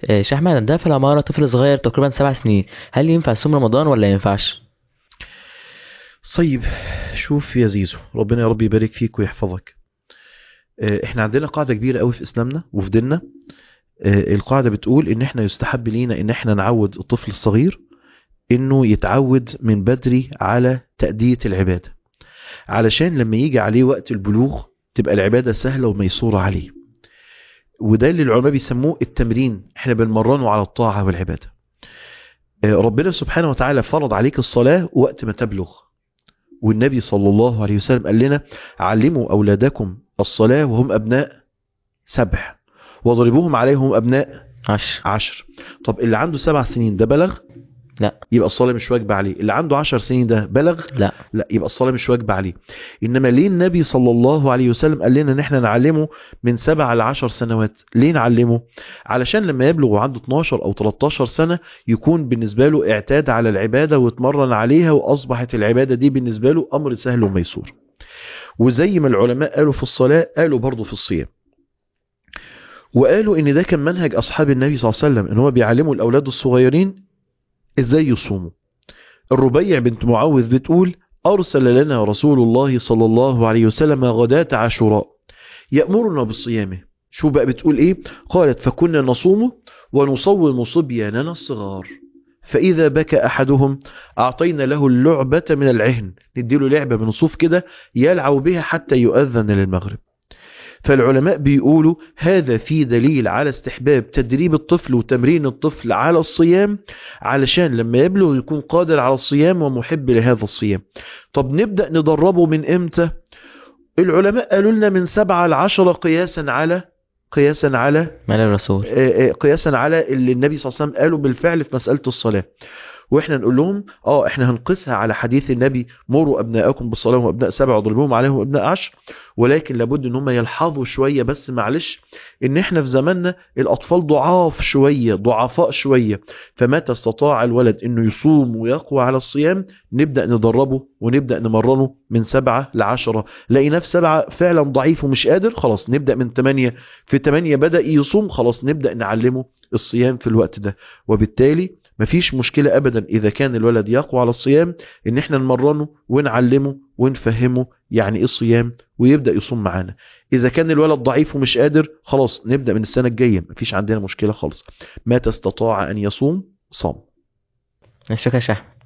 آه، شيخ احمد ده في العمارة طفل صغير تقريبا سبع سنين هل ينفع صوم رمضان ولا ينفعش طيب شوف يا زيزو ربنا يا رب يبارك فيك ويحفظك آه، احنا عندنا قاعدة كبيرة قوي في اسلامنا وفي ديننا آه، القاعدة بتقول ان احنا يستحب لينا ان احنا نعود الطفل الصغير انه يتعود من بدري على تأدية العبادة علشان لما يجي عليه وقت البلوغ تبقى العبادة سهلة وميسورة عليه وده اللي العلماء بيسموه التمرين احنا بنمرنه على الطاعة والعبادة آه، ربنا سبحانه وتعالى فرض عليك الصلاة وقت ما تبلغ والنبي صلى الله عليه وسلم قال لنا علموا أولادكم الصلاة وهم أبناء سبع واضربوهم عليهم أبناء عشر عشر طب اللي عنده سبع سنين ده بلغ لا. يبقى الصلاة مش واجبة عليه اللي عنده عشر سنين ده بلغ لا لا يبقى الصلاة مش واجبة عليه إنما ليه النبي صلى الله عليه وسلم قال لنا إن إحنا نعلمه من سبع لعشر سنوات ليه نعلمه علشان لما يبلغ وعنده 12 أو 13 سنة يكون بالنسبة له اعتاد على العبادة واتمرن عليها وأصبحت العبادة دي بالنسبة له أمر سهل وميسور وزي ما العلماء قالوا في الصلاة قالوا برضو في الصيام وقالوا ان ده كان منهج اصحاب النبي صلى الله عليه وسلم ان هو بيعلموا الاولاد الصغيرين ازاي يصوموا الربيع بنت معوذ بتقول ارسل لنا رسول الله صلى الله عليه وسلم غداة عاشوراء يأمرنا بصيامه شو بقى بتقول ايه قالت فكنا نصومه ونصوم صبياننا الصغار فإذا بكى أحدهم أعطينا له اللعبة من العهن نديله لعبة من صوف كده يلعب بها حتى يؤذن للمغرب فالعلماء بيقولوا هذا في دليل على استحباب تدريب الطفل وتمرين الطفل على الصيام علشان لما يبلغ يكون قادر على الصيام ومحب لهذا الصيام طب نبدأ ندربه من امتى العلماء قالوا لنا من سبعة لعشرة قياسا على قياسا على مال الرسول آه، آه، قياسا على اللي النبي صلى الله عليه وسلم قاله بالفعل في مسألة الصلاة واحنا نقول لهم اه احنا هنقيسها على حديث النبي مروا ابناءكم بالصلاه وابناء سبع واضربوهم عليهم ابناء عشر ولكن لابد ان هم يلحظوا شويه بس معلش ان احنا في زماننا الاطفال ضعاف شويه ضعفاء شويه فمتى استطاع الولد انه يصوم ويقوى على الصيام نبدا ندربه ونبدا نمرنه من سبعه لعشره لقيناه في سبعه فعلا ضعيف ومش قادر خلاص نبدا من ثمانيه في ثمانيه بدا يصوم خلاص نبدا نعلمه الصيام في الوقت ده وبالتالي مفيش مشكلة أبدا إذا كان الولد يقوى على الصيام إن إحنا نمرنه ونعلمه ونفهمه يعني إيه الصيام ويبدأ يصوم معانا إذا كان الولد ضعيف ومش قادر خلاص نبدأ من السنة الجاية مفيش عندنا مشكلة خالص متى استطاع أن يصوم صام شكرا يا شيخ أحمد